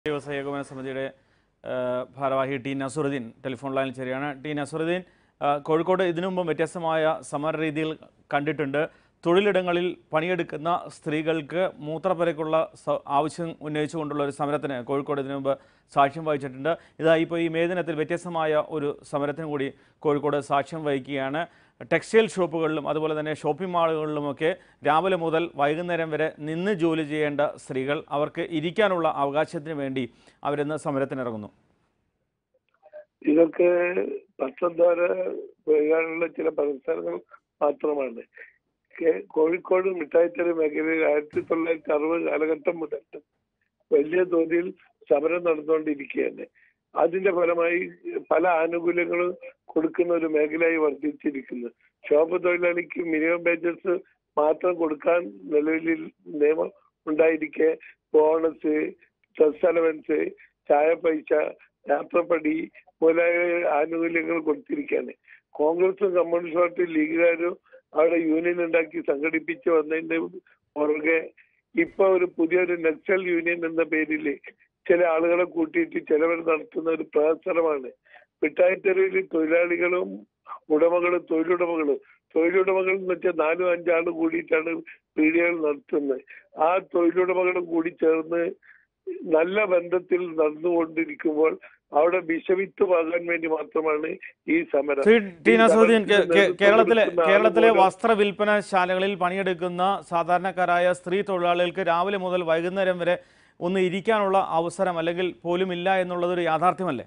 വ്യവസായ ഏകോപന സമിതിയുടെ ആ, ഭാരവാഹി ടി നസുറുദ്ദീൻ ടെലിഫോൺ ലൈനിൽ ചേരുകയാണ് ടി നസുറുദ്ദീൻ ആ, കോഴിക്കോട് ഇതിനു മുമ്പ് വ്യത്യസ്തമായ സമര രീതിയിൽ കണ്ടിട്ടുണ്ട് തൊഴിലിടങ്ങളിൽ പണിയെടുക്കുന്ന സ്ത്രീകൾക്ക് മൂത്രപ്പരക്കുള്ള സ- ആവശ്യം ഉന്നയിച്ചുകൊണ്ടുള്ള ഒരു സമരത്തിന് കോഴിക്കോട് ഇതിനു മുമ്പ് സാക്ഷ്യം വഹിച്ചിട്ടുണ്ട് ഇതാ ഇപ്പോൾ ഈ മേ ദിനത്തിൽ വ്യത്യസ്തമായ ഒരു സമരത്തിന് കൂടി കോഴിക്കോട് സാക്ഷ്യം വഹിക്കുകയാണ് ടെക്സ്റ്റൈൽ ഷോപ്പുകളിലും അതുപോലെ തന്നെ ഷോപ്പിംഗ് മാളുകളിലുമൊക്കെ രാവിലെ മുതൽ വൈകുന്നേരം വരെ നിന്ന് ജോലി ചെയ്യേണ്ട സ്ത്രീകൾ അവർക്ക് ഇരിക്കാനുള്ള അവകാശത്തിന് വേണ്ടി അവരിന്ന് സമരത്തിനിറങ്ങുന്നു ഇതൊക്കെ പത്രദ്വാര വഴികാണുള്ള ചില പ്രവർത്തനങ്ങൾ മാത്രമാണ് കെ- കോഴിക്കോട് മിഠായിത്തെരു മേഖലയിൽ ആയിരത്തി തൊള്ളായിരത്തി അറുപത് കാലഘട്ടം മുതൽ വലിയ തോതിൽ സമരം നടന്നുകൊണ്ടിരിക്കുകയാണ് അതിന്റെ ഫലമായി പല ആനുകൂല്യങ്ങളും കൊടുക്കുന്ന ഒരു മേഖലയായി വർദ്ധിച്ചിരിക്കുന്നു ഷോപ്പ് തൊഴിലാളിക്ക് മിനിമം വേജസ് മാത്രം കൊടുക്കാൻ നിലവിൽ നിയമം ഉണ്ടായിരിക്കെ ബോണസ് ഡ്രസ് അലവൻസ് ചായ പൈസ യാത്രപ്പടി മുതലായ ആനുകൂല്യങ്ങൾ കൊടുത്തിരിക്കുകയാണ് കോൺഗ്രസും കമ്മ്യൂണിസ്റ്റ് പാർട്ടി ലീഗുകാരും അവിടെ യൂണിയൻ ഉണ്ടാക്കി സംഘടിപ്പിച്ച് വന്നതിന്റെ പുറകെ ഇപ്പൊ ഒരു പുതിയൊരു നക്സൽ യൂണിയൻ എന്ന പേരിൽ ചില ആളുകളെ കൂട്ടിയിട്ട് ചിലവർ നടത്തുന്ന ഒരു പ്രഹസനമാണ് മിഠായിത്തെരുവിൽ തൊഴിലാളികളും ഉടമകളും തൊഴിലുടമകളും തൊഴിലുടമകൾ എന്ന് വെച്ചാൽ നാലും അഞ്ചാൾ കൂടിയിട്ടാണ് പീഡിയകൾ നടത്തുന്നത് ആ തൊഴിലുടമകളും കൂടി ചേർന്ന് നല്ല ബന്ധത്തിൽ നടന്നുകൊണ്ടിരിക്കുമ്പോൾ അവിടെ വിഷവിത്വമാകാൻ വേണ്ടി മാത്രമാണ് ഈ സമരം ശ്രീ ടി ഈ നസറുദ്ദീൻ കേ- സമരത്തിന് കേ- കേരളത്തിലെ നേതൃത്വം കേരളത്തിലെ കൊടുക്കുന്ന വസ്ത്ര വിൽപ്പനശാലകളിൽ പണിയെടുക്കുന്ന സാധാരണക്കാരായ സ്ത്രീ തൊഴിലാളികൾക്ക് രാവിലെ മുതൽ വൈകുന്നേരം വരെ ഒന്ന് ഇരിക്കാനുള്ള അവസരം അല്ലെങ്കിൽ പോലും ഇല്ല എന്നുള്ളത് ഒരു യാഥാർത്ഥ്യമല്ലേ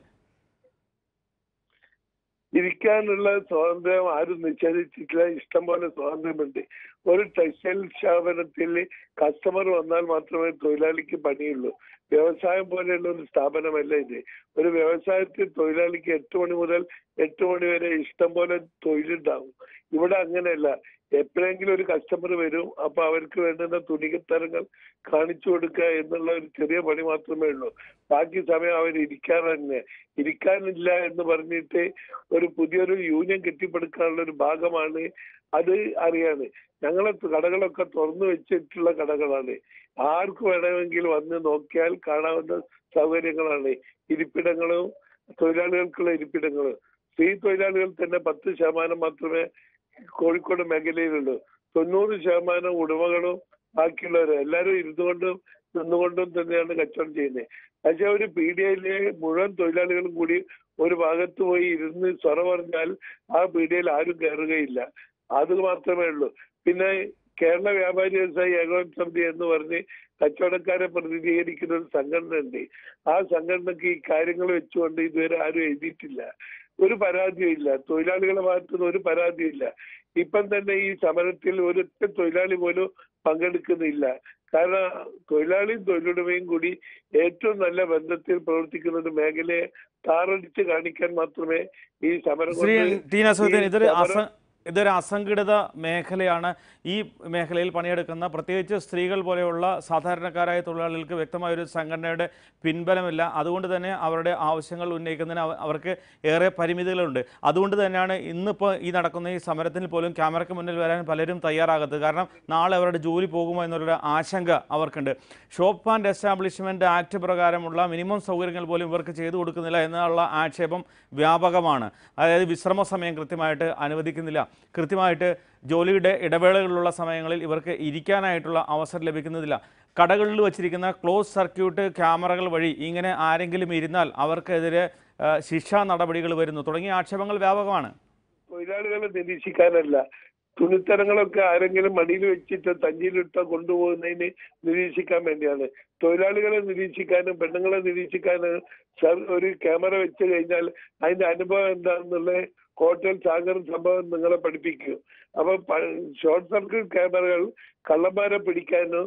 ഇരിക്കാനുള്ള സ്വാതന്ത്ര്യം ആരും നിഷേധിച്ചിട്ടില്ല ഇഷ്ടം പോലെ സ്വാതന്ത്ര്യമുണ്ട് ഒരു ടെക്സ്റ്റൈൽ സ്ഥാപനത്തിൽ കസ്റ്റമർ വന്നാൽ മാത്രമേ തൊഴിലാളിക്ക് പണിയുള്ളൂ വ്യവസായം പോലെയുള്ള ഒരു സ്ഥാപനമല്ല ഇത് ഒരു വ്യവസായത്തിൽ തൊഴിലാളിക്ക് എട്ട് മണി മുതൽ എട്ട് മണി വരെ ഇഷ്ടം പോലെ തൊഴിലുണ്ടാവും ഇവിടെ അങ്ങനെയല്ല എപ്പോഴെങ്കിലും ഒരു കസ്റ്റമർ വരും അപ്പൊ അവർക്ക് വേണ്ടുന്ന തുണികത്തരങ്ങൾ കാണിച്ചു കൊടുക്കുക എന്നുള്ള ഒരു ചെറിയ പണി മാത്രമേ ഉള്ളൂ ബാക്കി സമയം അവർ ഇരിക്കാൻ തന്നെ ഇരിക്കാനില്ല എന്ന് പറഞ്ഞിട്ട് ഒരു പുതിയൊരു യൂണിയൻ കെട്ടിപ്പടുക്കാനുള്ള ഒരു ഭാഗമാണ് അത് അറിയാണ് ഞങ്ങളെ കടകളൊക്കെ തുറന്നു വെച്ചിട്ടുള്ള കടകളാണ് ആർക്ക് വേണമെങ്കിൽ വന്ന് നോക്കിയാൽ കാണാവുന്ന സൗകര്യങ്ങളാണ് ഇരിപ്പിടങ്ങളും തൊഴിലാളികൾക്കുള്ള ഇരിപ്പിടങ്ങളും സ്ത്രീ തൊഴിലാളികൾ തന്നെ പത്ത് ശതമാനം മാത്രമേ കോഴിക്കോട് മേഖലയിലുള്ളൂ തൊണ്ണൂറ് ശതമാനം ഉടമകളും ബാക്കിയുള്ളവർ എല്ലാവരും ഇരുന്നുകൊണ്ടും നിന്നുകൊണ്ടും തന്നെയാണ് കച്ചവടം ചെയ്യുന്നത് പക്ഷെ ഒരു പി ഡി ഐയിലെ മുഴുവൻ തൊഴിലാളികളും കൂടി ഒരു ഭാഗത്ത് പോയി ഇരുന്ന് സ്വറ പറഞ്ഞാൽ ആ പി ഡി ഐയിൽ ആരും കയറുകയില്ല അത് മാത്രമേ ഉള്ളൂ പിന്നെ കേരള വ്യാപാരി വ്യവസായി ഏകോപന സമിതി എന്ന് പറഞ്ഞ് കച്ചവടക്കാരെ പ്രതിനിധീകരിക്കുന്ന ഒരു സംഘടന ഉണ്ട് ആ സംഘടനക്ക് ഈ കാര്യങ്ങൾ വെച്ചുകൊണ്ട് ഇതുവരെ ആരും എഴുതിയിട്ടില്ല ഒരു പരാതിയും ഇല്ല തൊഴിലാളികളുടെ ഭാഗത്തുനിന്ന് ഒരു പരാതിയും ഇല്ല ഇപ്പം തന്നെ ഈ സമരത്തിൽ ഒരൊറ്റ തൊഴിലാളി പോലും പങ്കെടുക്കുന്നില്ല കാരണം തൊഴിലാളിയും തൊഴിലുടമയും കൂടി ഏറ്റവും നല്ല ബന്ധത്തിൽ പ്രവർത്തിക്കുന്ന ഒരു മേഖലയെ താറടിച്ച് കാണിക്കാൻ മാത്രമേ ഈ സമരം ശ്രീ കൊണ്ട് ടി നസറുദ്ദീൻ ഈ ഇതൊരു അസ സമരം- ഇതൊരു അസംഘടിത മേഖലയാണ് ഈ മേഖലയിൽ പണിയെടുക്കുന്ന പ്രത്യേകിച്ച് സ്ത്രീകൾ പോലെയുള്ള സാധാരണക്കാരായ തൊഴിലാളികൾക്ക് വ്യക്തമായൊരു സംഘടനയുടെ പിൻബലമില്ല അതുകൊണ്ട് തന്നെ അവരുടെ ആവശ്യങ്ങൾ ഉന്നയിക്കുന്നതിന് അവ- അവർക്ക് ഏറെ പരിമിതികളുണ്ട് അതുകൊണ്ട് തന്നെയാണ് ഇന്നിപ്പോൾ ഈ നടക്കുന്ന ഈ സമരത്തിൽ പോലും ക്യാമറയ്ക്ക് മുന്നിൽ വരാൻ പലരും തയ്യാറാകാത്തത് കാരണം നാളെ അവരുടെ ജോലി പോകുമോ എന്നുള്ളൊരു ആശങ്ക അവർക്കുണ്ട് ഷോപ്പ് ആൻഡ് എസ്റ്റാബ്ലിഷ്മെൻറ്റ് ആക്ട് പ്രകാരമുള്ള മിനിമം സൗകര്യങ്ങൾ പോലും ഇവർക്ക് ചെയ്തു കൊടുക്കുന്നില്ല എന്നുള്ള ആക്ഷേപം വ്യാപകമാണ് അതായത് വിശ്രമ സമയം കൃത്യമായിട്ട് അനുവദിക്കുന്നില്ല കൃത്യമായിട്ട് ജോലിയുടെ ഇടവേളകളിലുള്ള സമയങ്ങളിൽ ഇവർക്ക് ഇരിക്കാനായിട്ടുള്ള അവസരം ലഭിക്കുന്നതില്ല കടകളിൽ വച്ചിരിക്കുന്ന ക്ലോസ് സർക്യൂട്ട് ക്യാമറകൾ വഴി ഇങ്ങനെ ആരെങ്കിലും ഇരുന്നാൽ അവർക്കെതിരെ ആ, ശിക്ഷാ നടപടികൾ വരുന്നു തുടങ്ങിയ ആക്ഷേപങ്ങൾ വ്യാപകമാണ് തൊഴിലാളികളെ നിരീക്ഷിക്കാനല്ല തുണിത്തരങ്ങളൊക്കെ ആരെങ്കിലും മടിയിൽ വെച്ചിട്ട് തഞ്ചിയിലിട്ടോ കൊണ്ടുപോകുന്നതിന് നിരീക്ഷിക്കാൻ വേണ്ടിയാണ് തൊഴിലാളികളെ നിരീക്ഷിക്കാനും പെണ്ണുങ്ങളെ നിരീക്ഷിക്കാനും സർ ഒരു ക്യാമറ വെച്ച് കഴിഞ്ഞാൽ അതിന്റെ അനുഭവം എന്താണെന്നുള്ള ഹോട്ടൽ സാഗർ സംഭവം നിങ്ങളെ പഠിപ്പിക്കും അപ്പൊ ഷോർട്ട് സർക്യൂട്ട് ക്യാമറകൾ കള്ളന്മാരെ പിടിക്കാനും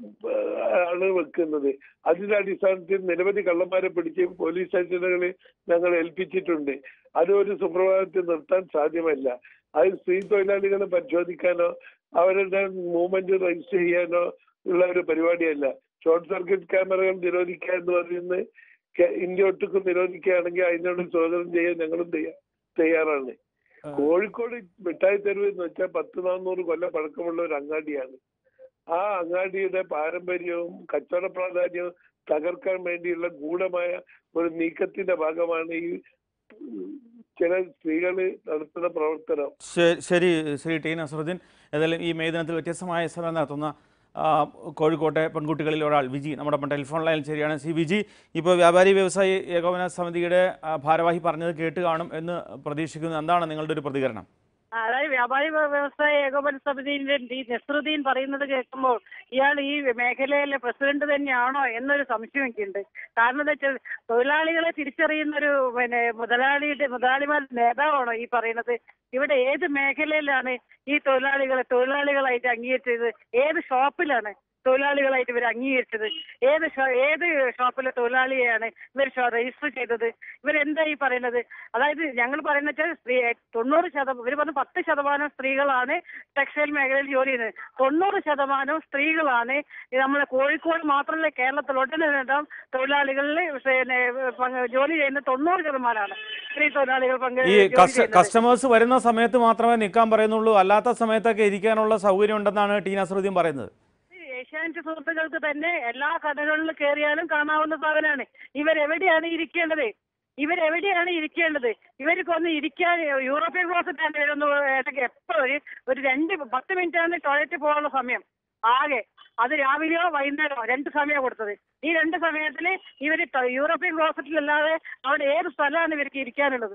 ആ, ആണ് വെക്കുന്നത് അതിന്റെ അടിസ്ഥാനത്തിൽ നിരവധി കള്ളന്മാരെ പിടിച്ച് പോലീസ് സ്റ്റേഷനുകളിൽ ഞങ്ങൾ ഏൽപ്പിച്ചിട്ടുണ്ട് അത് ഒരു സുപ്രഭാതത്തിൽ നിർത്താൻ സാധ്യമല്ല അത് സ്ത്രീ തൊഴിലാളികളെ പരിശോധിക്കാനോ അവരുടെ മൂവ്മെന്റ് രജിസ്റ്റർ ചെയ്യാനോ ഉള്ള ഒരു പരിപാടിയല്ല ഷോർട്ട് സർക്യൂട്ട് ക്യാമറകൾ നിരോധിക്കുക എന്ന് പറയുന്നത് കെ- ഇന്ത്യ ഒട്ടുക്കും നിരോധിക്കുകയാണെങ്കിൽ അതിനോട് സ്വാഗതം ചെയ്യാൻ ഞങ്ങളും തയ്യാ- തയ്യാറാണ് കോഴിക്കോട് മിഠായി തെരുവ് എന്ന് വെച്ചാൽ പത്ത് നാനൂറ് കൊല്ലം പഴക്കമുള്ള ഒരു അങ്ങാടിയാണ് ആ അങ്ങാടിയുടെ പാരമ്പര്യവും കച്ചവട പ്രാധാന്യവും തകർക്കാൻ വേണ്ടിയുള്ള ഗൂഢമായ ഒരു നീക്കത്തിന്റെ ഭാഗമാണ് ഈ ഉം, ചില സ്ത്രീകൾ നടത്തുന്ന പ്രവർത്തനം ശ- ശരി ശ്രീ ടി നസറുദ്ദീൻ ഏതായാലും ഈ മെയ് ദിനത്തിൽ വ്യത്യസ്തമായ സമരം നടത്തുന്ന ആ, കോഴിക്കോട്ടെ പെൺകുട്ടികളിൽ ഒരാൾ വിജി നമ്മുടെ ഒപ്പം ടെലിഫോൺ ലൈനിൽ ശരിയാണ് സി വിജി ഇപ്പോൾ വ്യാപാരി വ്യവസായി ഏകോപന സമിതിയുടെ ആ, ഭാരവാഹി പറഞ്ഞത് കേട്ട് കാണും എന്ന് പ്രതീക്ഷിക്കുന്നു എന്താണ് നിങ്ങളുടെ ഒരു പ്രതികരണം അതായത് വ്യാപാരി വ്യ- വ്യവസായ ഏകോപന സമിതിന്റെ ഈ നസ്രുദ്ദീൻ പറയുന്നത് കേൾക്കുമ്പോൾ ഇയാൾ ഈ മേഖലയിലെ പ്രസിഡന്റ് തന്നെയാണോ എന്നൊരു സംശയം എനിക്കുണ്ട് കാരണം എന്താ വെച്ചാൽ തൊഴിലാളികളെ തിരിച്ചറിയുന്ന ഒരു പിന്നെ മുതലാളിയുടെ മുതലാളിമാരുടെ നേതാവാണോ ഈ പറയുന്നത് ഇവിടെ ഏത് മേഖലയിലാണ് ഈ തൊഴിലാളികളെ തൊഴിലാളികളായിട്ട് അംഗീകരിച്ചത് ഏത് ഷോപ്പിലാണ് തൊഴിലാളികളായിട്ട് ഇവർ അംഗീകരിച്ചത് ഏത് ഷോ- ഏത് ഷോപ്പിലെ തൊഴിലാളിയെയാണ് ഇവർ രജിസ്റ്റർ ചെയ്തത് ഇവരെന്താ ഈ പറയുന്നത് അതായത് ഞങ്ങൾ പറയുന്ന വെച്ചാൽ സ്ത്രീ തൊണ്ണൂറ് ശതമാനം ഇവർ പറഞ്ഞ പത്ത് ശതമാനം സ്ത്രീകളാണ് ടെക്സ്റ്റൈൽ മേഖലയിൽ ജോലി ചെയ്യുന്നത് തൊണ്ണൂറ് ശതമാനവും സ്ത്രീകളാണ് ഈ നമ്മുടെ കോഴിക്കോട് മാത്രമല്ല കേരളത്തിൽ ഒട്ടനവധം തൊഴിലാളികളിൽ പിന്നെ പങ്ക് ജോലി ചെയ്യുന്ന തൊണ്ണൂറ് ശതമാനമാണ് സ്ത്രീ തൊഴിലാളികൾ പങ്ക് ഈ ജോലി ചെയ്യുന്നത്. കസ്റ്റമേഴ്സ് വരുന്ന സമയത്ത് മാത്രമേ നിൽക്കാൻ പറയുന്നുള്ളൂ അല്ലാത്ത സമയത്തൊക്കെ ഇരിക്കാനുള്ള സൗകര്യം ഉണ്ടെന്നാണ് ടി നസറുദ്ദീൻ പറയുന്നത് ഏഷ്യാനെറ്റ് സുഹൃത്തുക്കൾക്ക് തന്നെ എല്ലാ കടകളിലും കയറിയാലും കാണാവുന്ന സാധനമാണ് ഇവരെവിടെയാണ് ഇരിക്കേണ്ടത് ഇവരെവിടെയാണ് ഇരിക്കേണ്ടത് ഇവർക്ക് ഒന്ന് ഇരിക്കാൻ യൂറോപ്യൻ ക്ലോസറ്റ് ആണ് ഇവരൊന്ന് ഇടയ്ക്ക് എപ്പോഴും ഒരു രണ്ട് പത്ത് മിനിറ്റാണ് ടോയ്ലറ്റിൽ പോകാനുള്ള സമയം ആകെ അത് രാവിലെയോ വൈകുന്നേരമോ രണ്ട് സമയം കൊടുത്തത് ഈ രണ്ട് സമയത്തിൽ ഇവർ യൂറോപ്യൻ ക്ലോസറ്റിലല്ലാതെ അവിടെ ഏത് സ്ഥലമാണ് ഇവർക്ക് ഇരിക്കാനുള്ളത്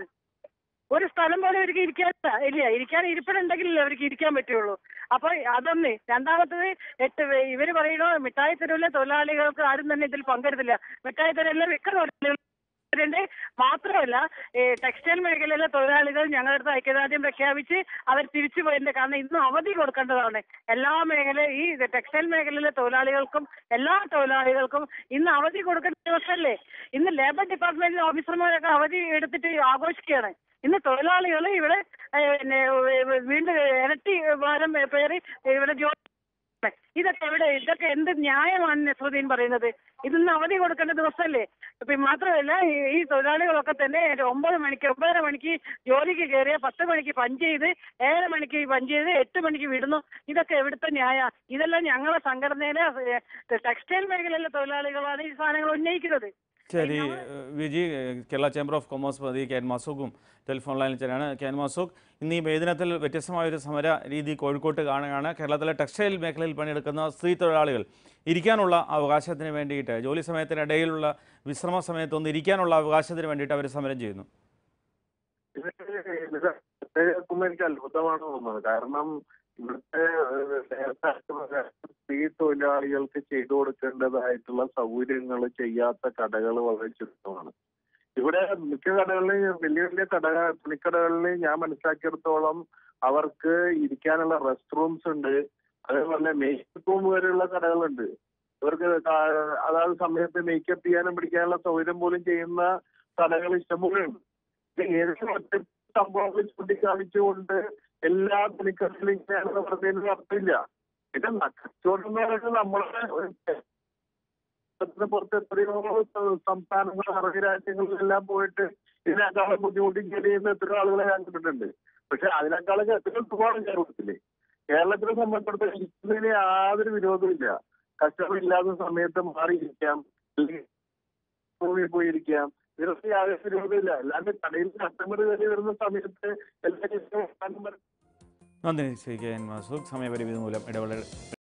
ഒരു സ്ഥലം പോലും ഇവർക്ക് ഇരിക്കാൻ ഇല്ല ഇരിക്കാൻ ഇരിപ്പിടുണ്ടെങ്കിലല്ലേ അവർക്ക് ഇരിക്കാൻ പറ്റുള്ളൂ അപ്പൊ അതൊന്ന് രണ്ടാമത്തത് എട്ട് വേ- ഇവര് പറയണോ മിഠായി തെരുവിലെ തൊഴിലാളികൾക്ക് ആരും തന്നെ ഇതിൽ പങ്കെടുത്തില്ല മിഠായി തെരുവിലെ മിക്ക തൊഴിലാളികളും ഉണ്ട്. മാത്രമല്ല ഈ ടെക്സ്റ്റൈൽ മേഖലയിലെ തൊഴിലാളികൾ ഞങ്ങളുടെ അടുത്ത് ഐക്യദാർഢ്യം പ്രഖ്യാപിച്ച് അവർ തിരിച്ചു പോയിട്ടുണ്ട് കാരണം ഇന്ന് അവധി കൊടുക്കേണ്ടതാണ് എല്ലാ മേഖല ഈ ടെക്സ്റ്റൈൽ മേഖലയിലെ തൊഴിലാളികൾക്കും എല്ലാ തൊഴിലാളികൾക്കും ഇന്ന് അവധി കൊടുക്കേണ്ട ദിവസമല്ലേ ഇന്ന് ലേബർ ഡിപ്പാർട്ട്മെന്റിലെ ഓഫീസർമാരൊക്കെ അവധി എടുത്തിട്ട് ആഘോഷിക്കുകയാണ് ഇന്ന് തൊഴിലാളികൾ ഇവിടെ ഏഹ്, പിന്നെ ഏഹ്, വീണ്ടും ഇരട്ടി ഭാരം പേര് ഇവിടെ ജോലി ഇതൊക്കെ എവിടെ ഇതൊക്കെ എന്ത് ന്യായമാണ് നസ്രുദ്ദീൻ പറയുന്നത് ഇതിന്ന് അവധി കൊടുക്കേണ്ട ദിവസമല്ലേ ഇപ്പൊ മാത്രമല്ല ഈ- ഈ തൊഴിലാളികളൊക്കെ തന്നെ ഒരു ഒമ്പത് മണിക്ക് ഒമ്പതര മണിക്ക് ജോലിക്ക് കയറിയ പത്ത് മണിക്ക് പഞ്ച് ചെയ്ത് ഏഴര മണിക്ക് പഞ്ച് ചെയ്ത് എട്ട് മണിക്ക് വിടുന്നു ഇതൊക്കെ എവിടുത്തെ ന്യായ ഇതെല്ലാം ഞങ്ങളെ സംഘടനയിലെ ഏഹ്, ടെക്സ്റ്റൈൽ മേഖലയിലെ തൊഴിലാളികളാണ് ഈ സാധനങ്ങൾ ഉന്നയിക്കുന്നത് ശരി ഏഹ് വിജി ഏഹ് കേരള ചേംബർ ഓഫ് കൊമേഴ്സ് പ്രതി കെ എൻ മാസൂക്കും ടെലിഫോൺ ലൈനിൽ ചേരാണ് കെ എൻ മാസൂക്ക് ഇന്ന് ഈ മേദിനത്തിൽ വ്യത്യസ്തമായൊരു സമര രീതി കോഴിക്കോട്ട് കാണുകയാണ് കേരളത്തിലെ ടെക്സ്റ്റൈൽ മേഖലയിൽ പണിയെടുക്കുന്ന സ്ത്രീ തൊഴിലാളികൾ ഇരിക്കാനുള്ള അവകാശത്തിന് വേണ്ടിയിട്ട് ജോലി സമയത്തിനിടയിലുള്ള വിശ്രമ സമയത്തൊന്ന് ഇരിക്കാനുള്ള അവകാശത്തിന് വേണ്ടിയിട്ട് അവർ സമരം ചെയ്യുന്നു ഇത് കേൾക്കുമ്പോൾ എനിക്ക് അത്ഭുതമാണ് തോന്നുന്നത് കാരണം ഇവിടുത്തെ ഏഹ്, നേരത്തെ പ്രകാരം സ്ത്രീ തൊഴിലാളികൾക്ക് ചെയ്തു കൊടുക്കേണ്ടതായിട്ടുള്ള സൗകര്യങ്ങൾ ചെയ്യാത്ത കടകൾ വളരെ ചുരുക്കമാണ് ഇവിടെ മിക്ക കടകളിലും വലിയ വലിയ കട തുണിക്കടകളിൽ ഞാൻ മനസ്സിലാക്കിയെടുത്തോളം അവർക്ക് ഇരിക്കാനുള്ള റെസ്റ്റ് റൂംസ് ഉണ്ട് അതേപോലെ മേക്കപ്പ് റൂം വരെയുള്ള കടകളുണ്ട് ഇവർക്ക് കാ- അതാത് സമയത്ത് മേക്കപ്പ് ചെയ്യാനും പിടിക്കാനുള്ള സൗകര്യം പോലും ചെയ്യുന്ന കടകൾ ഇഷ്ടംപോലെ ഉണ്ട് ഇത് ഏതെങ്കിലും ഒറ്റ സംഭവങ്ങൾ ചൂണ്ടിക്കാണിച്ചുകൊണ്ട് എല്ലാ തുണിക്കടയിലും ഇങ്ങനെയാണെന്ന് പറഞ്ഞതിന് അർത്ഥമില്ല പിന്നെ ന- കച്ചവടം എന്ന് പറയുന്നത് നമ്മളെ ഒരു കേരളത്തിന് പുറത്ത് എത്രയോ സംസ്ഥാനങ്ങൾ അറബി രാജ്യങ്ങളിലെല്ലാം പോയിട്ട് ഇതിനേക്കാളും ബുദ്ധിമുട്ടി ജോലി ചെയ്യുന്ന എത്രയോ ആളുകളെ ഞാൻ കണ്ടിട്ടുണ്ട് പക്ഷെ അതിനേക്കാളും എത്രയോ സുഖമാണ് കേരളത്തില് കേരളത്തിനെ സംബന്ധിച്ചിടത്തോളം ഇരിക്കുന്നതിന് യാതൊരു വിരോധവും ഇല്ല കസ്റ്റമർ ഇല്ലാത്ത സമയത്ത് മാറിയിരിക്കാം അല്ലെങ്കിൽ റൂമിൽ പോയിരിക്കാം ഇതിനൊക്കെ യാതൊരു വിരോധമില്ല അല്ലാണ്ട് കടയിൽ കസ്റ്റമർ കയറി വരുന്ന സമയത്ത് എല്ലാ നന്ദി ശ്രീ കെ എൻ മാസൂക്ക് സമയപരിമിതി മൂലം ഇടവേള